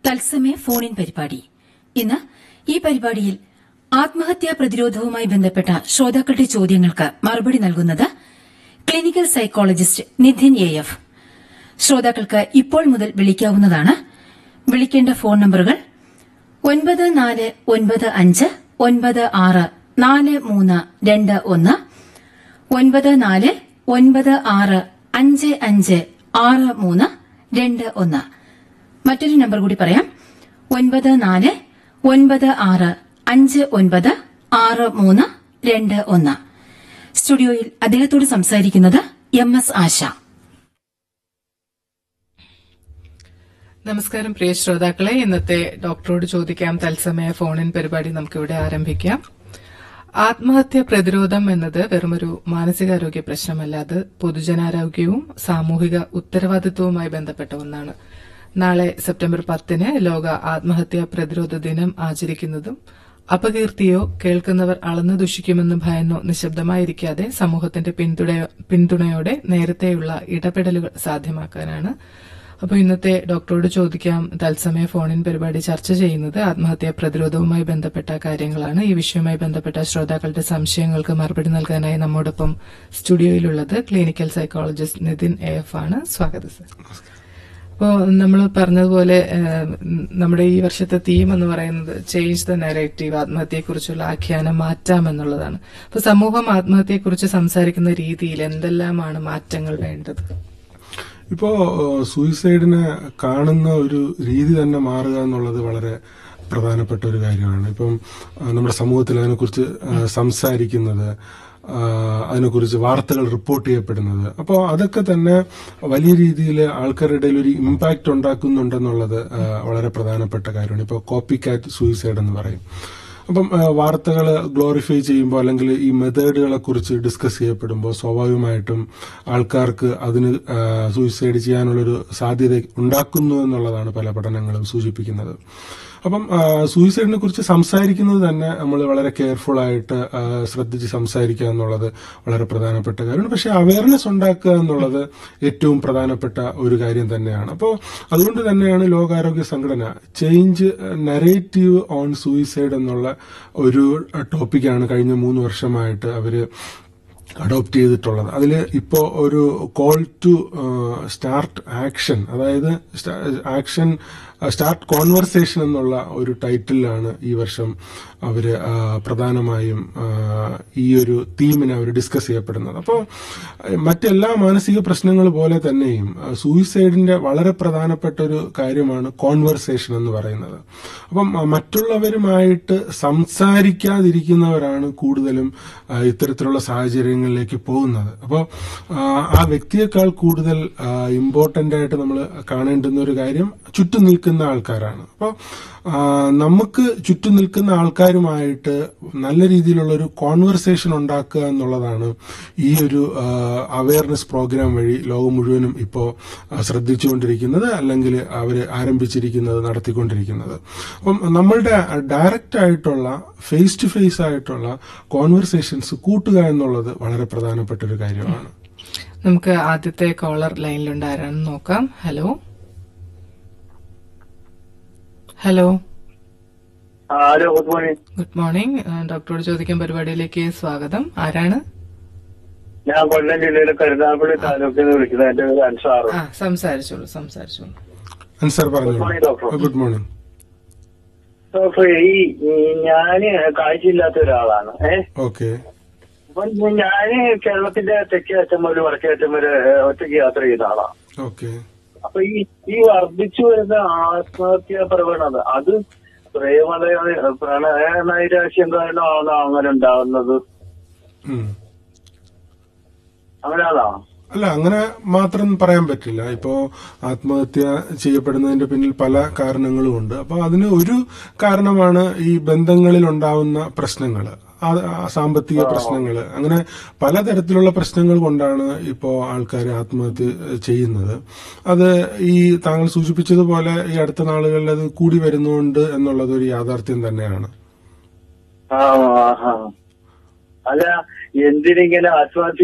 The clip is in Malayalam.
തത്സമയ ഫോണിൻ പരിപാടി ഇന്ന് ഈ പരിപാടിയിൽ ആത്മഹത്യാ പ്രതിരോധവുമായി ബന്ധപ്പെട്ട ശ്രോതാക്കളുടെ ചോദ്യങ്ങൾക്ക് മറുപടി നൽകുന്നത് clinical psychologist Nidhin A F ശ്രോതാക്കൾക്ക് ഇപ്പോൾ മുതൽ വിളിക്കാവുന്നതാണ് വിളിക്കേണ്ട ഫോൺ നമ്പറുകൾ ഒൻപത് നാല് ഒൻപത് അഞ്ച് ഒൻപത് ആറ് നാല് മൂന്ന് രണ്ട് ഒന്ന് ഒൻപത് നാല് ഒൻപത് ആറ് അഞ്ച് അഞ്ച് ആറ് മൂന്ന് രണ്ട് ഒന്ന് മറ്റൊരു നമ്പർ കൂടി പറയാം ഒൻപത് നാല് ഒൻപത് ആറ് അഞ്ച് ഒൻപത് ആറ് മൂന്ന് രണ്ട് ഒന്ന് സ്റ്റുഡിയോയിൽ അദ്ദേഹത്തോട് സംസാരിക്കുന്നത് എം എസ് ആശ നമസ്കാരം പ്രിയ ശ്രോതാക്കളെ ഇന്നത്തെ ഡോക്ടറോട് ചോദിക്കാം തത്സമയ ഫോണിൻ പരിപാടി നമുക്കിവിടെ ആരംഭിക്കാം ആത്മഹത്യ പ്രതിരോധം എന്നത് വെറുമൊരു മാനസികാരോഗ്യ പ്രശ്നമല്ല അത് പൊതുജനാരോഗ്യവും സാമൂഹിക ഉത്തരവാദിത്വവുമായി ബന്ധപ്പെട്ട ഒന്നാണ് നാളെ സെപ്റ്റംബർ പത്തിന് ലോക ആത്മഹത്യാ പ്രതിരോധ ദിനം ആചരിക്കുന്നതും അപകീർത്തിയോ കേൾക്കുന്നവർ അളന്നു ദുഷിക്കുമെന്ന് ഭയന്നോ നിശബ്ദമായിരിക്കാതെ സമൂഹത്തിന്റെ പിന്തുണയോ- പിന്തുണയോടെ നേരത്തെയുള്ള ഇടപെടലുകൾ സാധ്യമാക്കാനാണ് അപ്പോൾ ഇന്നത്തെ ഡോക്ടറോട് ചോദിക്കാം തത്സമയ ഫോണിൻ പരിപാടി ചർച്ച ചെയ്യുന്നത് ആത്മഹത്യാ പ്രതിരോധവുമായി ബന്ധപ്പെട്ട കാര്യങ്ങളാണ് ഈ വിഷയവുമായി ബന്ധപ്പെട്ട ശ്രോതാക്കളുടെ സംശയങ്ങൾക്ക് മറുപടി നൽകാനായി നമ്മോടൊപ്പം സ്റ്റുഡിയോയിലുള്ളത് clinical psychologist Nithin A F ആണ് സ്വാഗതം സർ അപ്പോൾ നമ്മൾ പറഞ്ഞതുപോലെ ഏഹ്, നമ്മുടെ ഈ വർഷത്തെ തീം എന്ന് പറയുന്നത് ചേഞ്ച് ദ നെറേറ്റീവ് ആത്മഹത്യയെക്കുറിച്ചുള്ള ആഖ്യാനം മാറ്റാമെന്നുള്ളതാണ് അപ്പോൾ സമൂഹം ആത്മഹത്യയെക്കുറിച്ച് സംസാരിക്കുന്ന രീതിയിൽ എന്തെല്ലാമാണ് മാറ്റങ്ങൾ വേണ്ടത് ഇപ്പോ ഏഹ്, സൂയിസൈഡിനെ കാണുന്ന ഒരു രീതി തന്നെ മാറുക എന്നുള്ളത് വളരെ പ്രധാനപ്പെട്ട ഒരു കാര്യമാണ് ഇപ്പം ഏഹ്, നമ്മുടെ സമൂഹത്തിൽ അതിനെക്കുറിച്ച് ഏഹ്, സംസാരിക്കുന്നത് ആഹ്, അതിനെക്കുറിച്ച് വാർത്തകൾ റിപ്പോർട്ട് ചെയ്യപ്പെടുന്നത് അപ്പോൾ അതൊക്കെ തന്നെ വലിയ രീതിയിൽ ആൾക്കാരുടെ ഇടയിൽ ഒരു ഇമ്പാക്റ്റ് ഉണ്ടാക്കുന്നുണ്ടെന്നുള്ളത് ഏഹ്, വളരെ പ്രധാനപ്പെട്ട കാര്യമാണ് ഇപ്പോൾ കോപ്പി കാറ്റ് സൂയിസൈഡ് എന്ന് പറയും അപ്പം വാർത്തകൾ ഗ്ലോറിഫൈ ചെയ്യുമ്പോൾ അല്ലെങ്കിൽ ഈ മെത്തേഡുകളെ കുറിച്ച് ഡിസ്കസ് ചെയ്യപ്പെടുമ്പോൾ സ്വാഭാവികമായിട്ടും ആൾക്കാർക്ക് അതിന് സൂയിസൈഡ് ചെയ്യാനുള്ളൊരു സാധ്യത ഉണ്ടാക്കുന്നു എന്നുള്ളതാണ് പല പഠനങ്ങളും സൂചിപ്പിക്കുന്നത് അപ്പം സൂയിസൈഡിനെ കുറിച്ച് സംസാരിക്കുന്നത് തന്നെ നമ്മൾ വളരെ കെയർഫുൾ ആയിട്ട് ആ, ശ്രദ്ധിച്ച് സംസാരിക്കുക എന്നുള്ളത് വളരെ പ്രധാനപ്പെട്ട കാര്യമാണ് പക്ഷെ അവയർനെസ് ഉണ്ടാക്കുക എന്നുള്ളത് ഏറ്റവും പ്രധാനപ്പെട്ട ഒരു കാര്യം തന്നെയാണ് അപ്പോൾ അതുകൊണ്ട് തന്നെയാണ് ലോകാരോഗ്യ സംഘടന ചേഞ്ച് നരേറ്റീവ് ഓൺ സൂയിസൈഡ് എന്നുള്ള ഒരു ടോപ്പിക്കാണ് കഴിഞ്ഞ മൂന്ന് വർഷമായിട്ട് അവര് അഡോപ്റ്റ് ചെയ്തിട്ടുള്ളത് അതിൽ ഇപ്പോൾ ഒരു കോൾ ടു സ്റ്റാർട്ട് ആക്ഷൻ അതായത് ആക്ഷൻ സ്റ്റാർട്ട് കോൺവെർസേഷൻ എന്നുള്ള ഒരു ടൈറ്റിലാണ് ഈ വർഷം അവര് ആ, പ്രധാനമായും ആ, ഈ ഒരു തീമിനെ അവർ ഡിസ്കസ് ചെയ്യപ്പെടുന്നത് അപ്പോൾ മറ്റെല്ലാ മാനസിക പ്രശ്നങ്ങൾ പോലെ തന്നെയും ആ, സൂയിസൈഡിന്റെ വളരെ പ്രധാനപ്പെട്ട ഒരു കാര്യമാണ് കോൺവെർസേഷൻ എന്ന് പറയുന്നത് അപ്പം ആ, മറ്റുള്ളവരുമായിട്ട് സംസാരിക്കാതിരിക്കുന്നവരാണ് കൂടുതലും ആ, ഇത്തരത്തിലുള്ള സാഹചര്യങ്ങളിലേക്ക് പോകുന്നത് അപ്പോൾ ആ വ്യക്തിയേക്കാൾ കൂടുതൽ ഇമ്പോർട്ടന്റ് ആയിട്ട് നമ്മൾ കാണേണ്ടുന്ന ഒരു കാര്യം ചുറ്റും നിൽക്കുന്ന ആൾക്കാരാണ് അപ്പോൾ നമുക്ക് ചുറ്റും നിൽക്കുന്ന ആൾക്കാരുമായിട്ട് നല്ല രീതിയിലുള്ള ഒരു കോൺവെർസേഷൻ ഉണ്ടാക്കുക എന്നുള്ളതാണ് ഈ ഒരു അവയർനെസ് പ്രോഗ്രാം വഴി ലോകം മുഴുവനും ഇപ്പോൾ ശ്രദ്ധിച്ചുകൊണ്ടിരിക്കുന്നത് അല്ലെങ്കിൽ അവർ ആരംഭിച്ചിരിക്കുന്നത് നടത്തിക്കൊണ്ടിരിക്കുന്നത് അപ്പം നമ്മളുടെ ഡയറക്റ്റ് ആയിട്ടുള്ള ഫേസ് ടു ഫേസ് ആയിട്ടുള്ള കോൺവെർസേഷൻസ് കൂട്ടുക എന്നുള്ളത് വളരെ പ്രധാനപ്പെട്ട ഒരു കാര്യമാണ് നമുക്ക് ആദ്യത്തെ കോളർ ലൈനിലുണ്ട് ആരാണെന്ന് നോക്കാം ഹലോ ഹലോ ആ, hello good morning good morning ഡോക്ടറോട് ചോദിക്കാൻ പരിപാടിയിലേക്ക് സ്വാഗതം ആരാണ് ഞാൻ കൊല്ലം ജില്ലയിലെ കരുനാഗപ്പള്ളി താലൂക്കിൽ നിന്ന് വിളിക്കുന്നത് എന്റെ പേര് അൻസാറ് ആ സംസാരിച്ചോളൂ സംസാരിച്ചോളൂ അൻസർ Good morning, doctor. പറഞ്ഞു ഗുഡ് മോർണിംഗ് ഡോക്ടർ ഈ ഈ ഞാന് കാഴ്ചയില്ലാത്ത ഒരാളാണ് ഏഹ് ഓക്കെ അപ്പൊ ഞാന് കേരളത്തിന്റെ തെക്കേ അറ്റം മുതൽ വടക്കേ അറ്റം വരെ ഏഹ്, ഒറ്റയ്ക്ക് യാത്ര ചെയ്യുന്ന ആളാണ് ഓക്കെ അപ്പൊ ഈ ഈ വർദ്ധിച്ചു വരുന്ന ആത്മഹത്യാ പ്രവണത അത് പ്രേമത പ്രണയ നൈരാശ്യം കാരണമാണോ അങ്ങനെ ഉണ്ടാവുന്നത് ഉം. അങ്ങനെയാണോ അല്ല അങ്ങനെ മാത്രം പറയാൻ പറ്റില്ല ഇപ്പോ ആത്മഹത്യ ചെയ്യപ്പെടുന്നതിന്റെ പിന്നിൽ പല കാരണങ്ങളും ഉണ്ട് അപ്പൊ അതിന് ഒരു കാരണമാണ് ഈ ബന്ധങ്ങളിൽ ഉണ്ടാവുന്ന പ്രശ്നങ്ങൾ സാമ്പത്തിക പ്രശ്നങ്ങൾ അങ്ങനെ പലതരത്തിലുള്ള പ്രശ്നങ്ങൾ കൊണ്ടാണ് ഇപ്പോ ആൾക്കാർ ആത്മഹത്യ ചെയ്യുന്നത് അത് ഈ താങ്കൾ സൂചിപ്പിച്ചതുപോലെ ഈ അടുത്ത നാളുകളിൽ അത് കൂടി വരുന്നുണ്ട് എന്നുള്ളത് ഒരു യാഥാർത്ഥ്യം തന്നെയാണ് ആ ആ, ആ. അല്ല എന്തിനിങ്ങനെ ആത്മഹത്യ